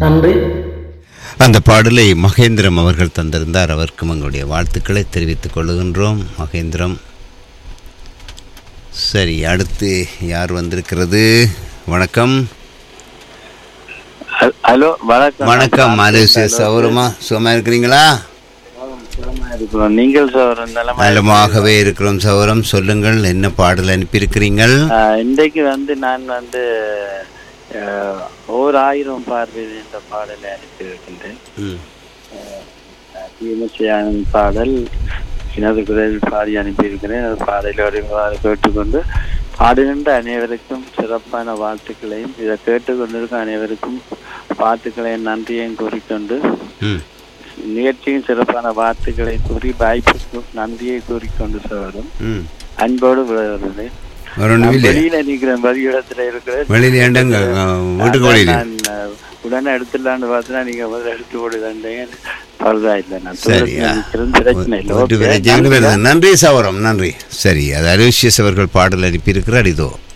நன்றி அந்த பாடலை மகேந்திரம் அவர்கள் தந்திருந்தார் அவருக்கும் எங்களுடைய வாழ்த்துக்களை தெரிவித்துக் கொள்ளுகின்றோம் மகேந்திரம் சரி அடுத்து யார் வந்திருக்கிறது வணக்கம் ஹல்- ஹலோ வணக்கம் வணக்கம் மலேசிய சௌரமா சுகமா இருக்கிறீங்களா சுகமா இருக்கிறோம். நீங்கள் சார் நலமா நலமாகவே இருக்கிறோம் சௌரம் சொல்லுங்கள் என்ன பாடல் அனுப்பியிருக்கிறீங்கள் ஆஹ், இன்றைக்கு வந்து நான் வந்து ஆஹ், ஓர் ஆயிரம் பார்வை என்ற பாடலை அனுப்பியிருக்கின்றேன் ம், விமர்சையான பாடல் எனது குரலில் பாடி அனுப்பியிருக்கிறேன் அந்த பாடலோடு இவ்வாறு கேட்டுக்கொண்டு பாடுகின்ற அனைவருக்கும் சிறப்பான வாழ்த்துக்களையும் இதை கேட்டுக்கொண்டிருக்கும் அனைவருக்கும் வாழ்த்துக்களையும் நன்றியையும் கூறிக்கொண்டு ம். நிகழ்ச்சியின் சிறப்பான வார்த்தைகளை கூறி வாய்ப்புக்கு நன்றியை கூறிக்கொண்டு சொல்லும் ம் அன்போடு விளையாடுறேன் வேற ஒன்றும் இல்லையா வெளியில நிக்கிறேன் வெளியிடத்துல இருக்கிறேன் வெளியில் ஏண்டங்க வீட்டுக்கு வெளியில் நான் அஹ், உடனே எடுத்துடலான்னு பார்த்தா நீங்க முதல்ல எடுத்து போடுதண்டீங்க பரவாயில்லை நான் சரியா தூரத்துல நிக்கிறேன் பிரச்சனை இல்லை வீட்டு ஓகே பிரச்சனை வருது. நன்றி சௌரம் நன்றி சரி அது அலுசியஸ் அவர்கள் பாடல் அனுப்பியிருக்கிறார் இதோ